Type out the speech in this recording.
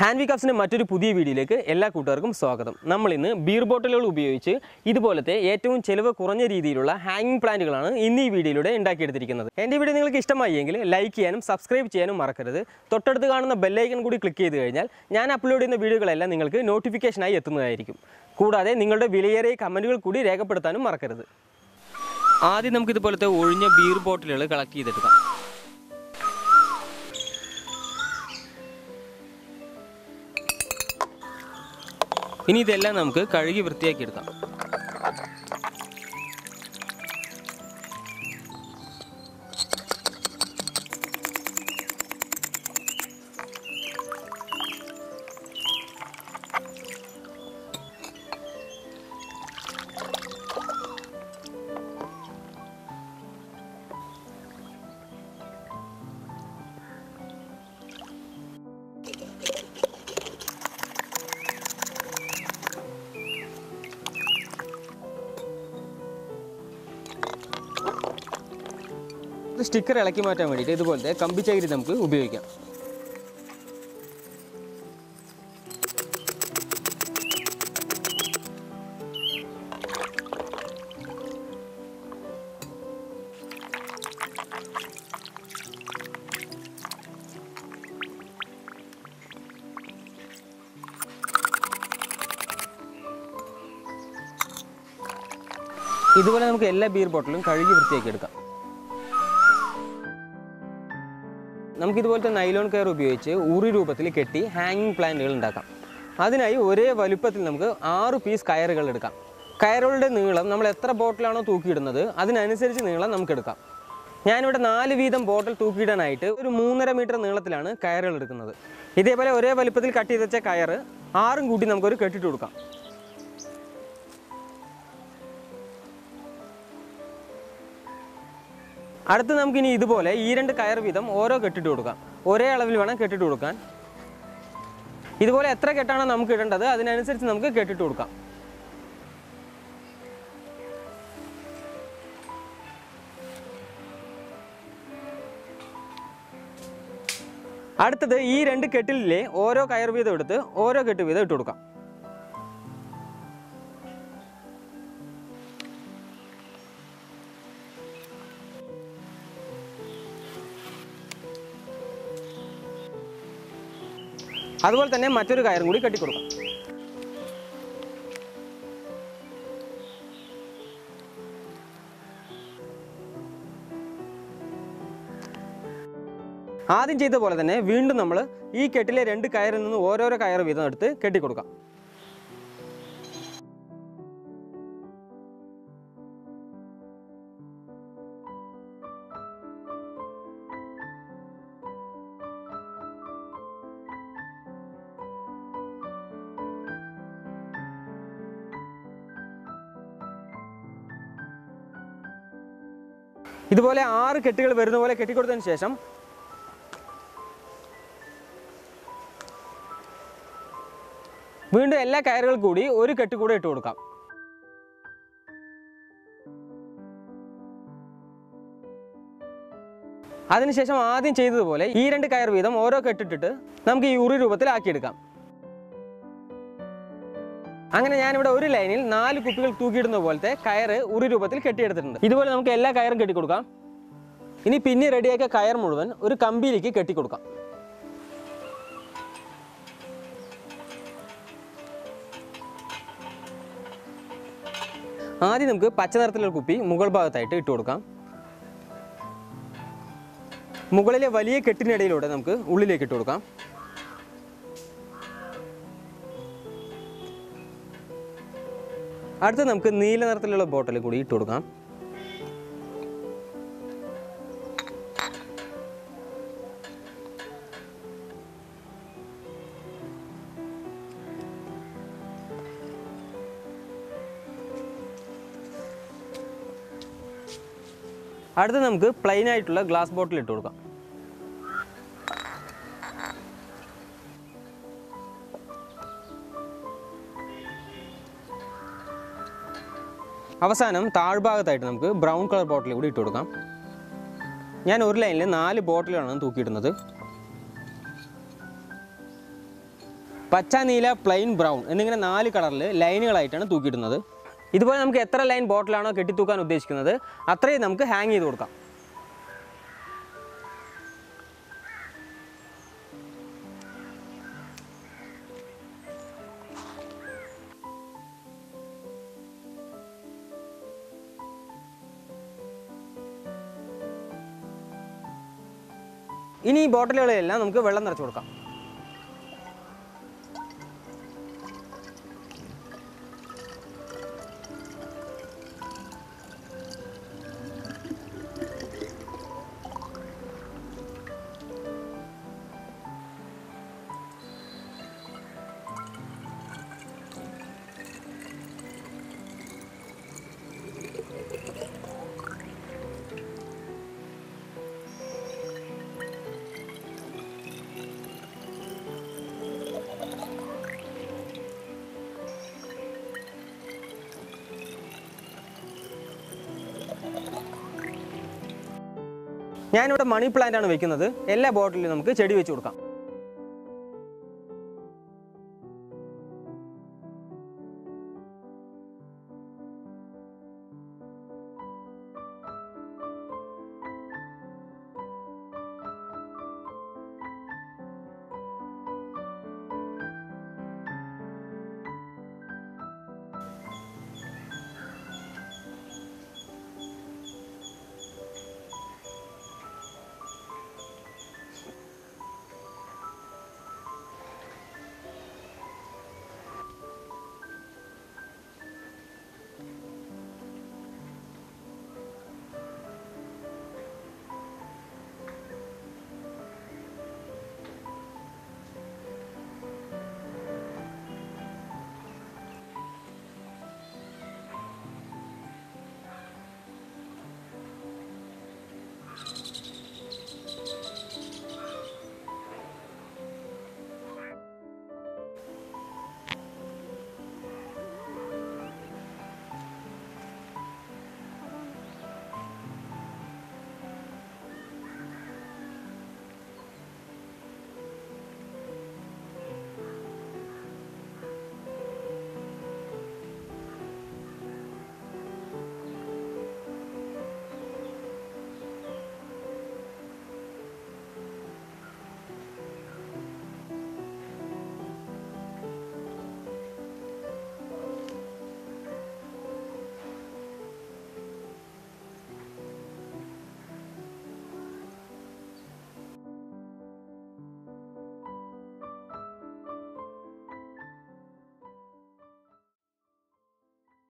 hand കപ്സിൻ്റെ മറ്റൊരു പുതിയ വീഡിയോയിലേക്ക് എല്ലാ കൂട്ടുകാർക്കും സ്വാഗതം നമ്മൾ ഇന്ന് ബീർ ബോട്ടിലുകൾ ഉപയോഗിച്ച് ഇതുപോലത്തെ ഏറ്റവും ചെലവ് കുറഞ്ഞ രീതിയിലുള്ള ഹാങ്ങിങ് പ്ലാന്റുകളാണ് ഇന്ന് ഈ വീഡിയോയിലൂടെ ഉണ്ടാക്കിയെടുത്തിരിക്കുന്നത് എൻ്റെ വീഡിയോ നിങ്ങൾക്ക് ഇഷ്ടമായി എങ്കിൽ ലൈക്ക് ചെയ്യാനും സബ്സ്ക്രൈബ് ചെയ്യാനും മറക്കരുത് തൊട്ടടുത്ത് കാണുന്ന ബെല്ലൈക്കൺ കൂടി ക്ലിക്ക് ചെയ്ത് കഴിഞ്ഞാൽ ഞാൻ അപ്ലോഡ് ചെയ്യുന്ന വീഡിയോകളെല്ലാം നിങ്ങൾക്ക് നോട്ടിഫിക്കേഷനായി എത്തുന്നതായിരിക്കും കൂടാതെ നിങ്ങളുടെ വിലയേറിയ കമൻറ്റുകൾ കൂടി രേഖപ്പെടുത്താനും മറക്കരുത് ആദ്യം നമുക്ക് ഇതുപോലത്തെ ഒഴിഞ്ഞ ബീർ ബോട്ടിലുകൾ കളക്ട് ചെയ്തെടുക്കാം ഇനി ഇതെല്ലാം നമുക്ക് കഴുകി വൃത്തിയാക്കി എടുക്കാം സ്റ്റിക്കർ ഇളക്കി മാറ്റാൻ വേണ്ടിയിട്ട് ഇതുപോലത്തെ കമ്പിച്ചകിരി നമുക്ക് ഉപയോഗിക്കാം ഇതുപോലെ നമുക്ക് എല്ലാ ബീർ ബോട്ടിലും കഴുകി വൃത്തിയാക്കി എടുക്കാം നമുക്ക് ഇതുപോലത്തെ നൈലോൺ കയർ ഉപയോഗിച്ച് ഉറി രൂപത്തിൽ കെട്ടി ഹാങ്ങിങ് പ്ലാന്റുകൾ ഉണ്ടാക്കാം അതിനായി ഒരേ വലുപ്പത്തിൽ നമുക്ക് ആറ് പീസ് കയറുകൾ എടുക്കാം കയറുകളുടെ നീളം നമ്മൾ എത്ര ബോട്ടിലാണോ തൂക്കിയിടുന്നത് അതിനനുസരിച്ച് നീളം നമുക്ക് എടുക്കാം ഞാനിവിടെ നാല് വീതം ബോട്ടിൽ തൂക്കിയിടാനായിട്ട് ഒരു മൂന്നര മീറ്റർ നീളത്തിലാണ് കയറുകൾ എടുക്കുന്നത് ഇതേപോലെ ഒരേ വലുപ്പത്തിൽ കട്ട് ചെയ്ത് വെച്ച കയറ് ആറും കൂട്ടി നമുക്കൊരു കെട്ടിട്ട് കൊടുക്കാം അടുത്ത് നമുക്കിനി ഇതുപോലെ ഈ രണ്ട് കയർ വീതം ഓരോ കെട്ടിട്ട് കൊടുക്കാം ഒരേ അളവിൽ വേണം കെട്ടിട്ട് കൊടുക്കാൻ ഇതുപോലെ എത്ര കെട്ടാണോ നമുക്ക് ഇടേണ്ടത് അതിനനുസരിച്ച് നമുക്ക് കെട്ടിട്ട് കൊടുക്കാം അടുത്തത് ഈ രണ്ട് കെട്ടിലെ ഓരോ കയർ വീതം എടുത്ത് ഓരോ കെട്ട് വീതം ഇട്ട് കൊടുക്കാം അതുപോലെ തന്നെ മറ്റൊരു കയറും കൂടി കെട്ടിക്കൊടുക്കാം ആദ്യം ചെയ്ത പോലെ തന്നെ വീണ്ടും നമ്മൾ ഈ കെട്ടിലെ രണ്ട് കയറിൽ നിന്ന് ഓരോരോ കയർ വീതം എടുത്ത് കെട്ടിക്കൊടുക്കാം ഇതുപോലെ ആറ് കെട്ടുകൾ വരുന്ന പോലെ കെട്ടിക്കൊടുത്തതിന് ശേഷം വീണ്ടും എല്ലാ കയറുകൾ കൂടി ഒരു കെട്ട് കൂടെ ഇട്ട് കൊടുക്കാം അതിനുശേഷം ആദ്യം ചെയ്തതുപോലെ ഈ രണ്ട് കയർ വീതം ഓരോ കെട്ടിട്ടിട്ട് നമുക്ക് ഈ ഉറി രൂപത്തിലാക്കിയെടുക്കാം അങ്ങനെ ഞാനിവിടെ ഒരു ലൈനിൽ നാല് കുപ്പികൾ തൂക്കിയിടുന്ന പോലത്തെ കയറ് ഉറി രൂപത്തിൽ കെട്ടിയെടുത്തിട്ടുണ്ട് ഇതുപോലെ നമുക്ക് എല്ലാ കയറും കെട്ടിക്കൊടുക്കാം ഇനി പിന്നെ റെഡിയാക്കിയ കയർ മുഴുവൻ ഒരു കമ്പിയിലേക്ക് കെട്ടിക്കൊടുക്കാം ആദ്യം നമുക്ക് പച്ച നിറത്തിലുള്ള കുപ്പി മുകൾ ഭാഗത്തായിട്ട് ഇട്ട് കൊടുക്കാം മുകളിലെ വലിയ കെട്ടിനിടയിലൂടെ നമുക്ക് ഉള്ളിലേക്ക് ഇട്ട് കൊടുക്കാം അടുത്ത് നമുക്ക് നീല നിറത്തിലുള്ള ബോട്ടിൽ കൂടി ഇട്ട് കൊടുക്കാം അടുത്ത് നമുക്ക് പ്ലെയിൻ ആയിട്ടുള്ള ഗ്ലാസ് ബോട്ടിൽ ഇട്ട് കൊടുക്കാം അവസാനം താഴ്ഭാഗത്തായിട്ട് നമുക്ക് ബ്രൗൺ കളർ ബോട്ടിൽ കൂടി ഇട്ട് കൊടുക്കാം ഞാൻ ഒരു ലൈനിൽ നാല് ബോട്ടിലാണ് തൂക്കിയിടുന്നത് പച്ച നീല പ്ലെയിൻ ബ്രൗൺ എന്നിങ്ങനെ നാല് കളറിൽ ലൈനുകളായിട്ടാണ് തൂക്കിയിടുന്നത് ഇതുപോലെ നമുക്ക് എത്ര ലൈൻ ബോട്ടിലാണോ കെട്ടിത്തൂക്കാൻ ഉദ്ദേശിക്കുന്നത് അത്രയും നമുക്ക് ഹാങ് ചെയ്ത് കൊടുക്കാം ഇനി ഈ ബോട്ടിലുകളെല്ലാം നമുക്ക് വെള്ളം നിറച്ച് കൊടുക്കാം ഞാനിവിടെ മണി പ്ലാന്റ് ആണ് വെക്കുന്നത് എല്ലാ ബോട്ടിലും നമുക്ക് ചെടി വെച്ച് കൊടുക്കാം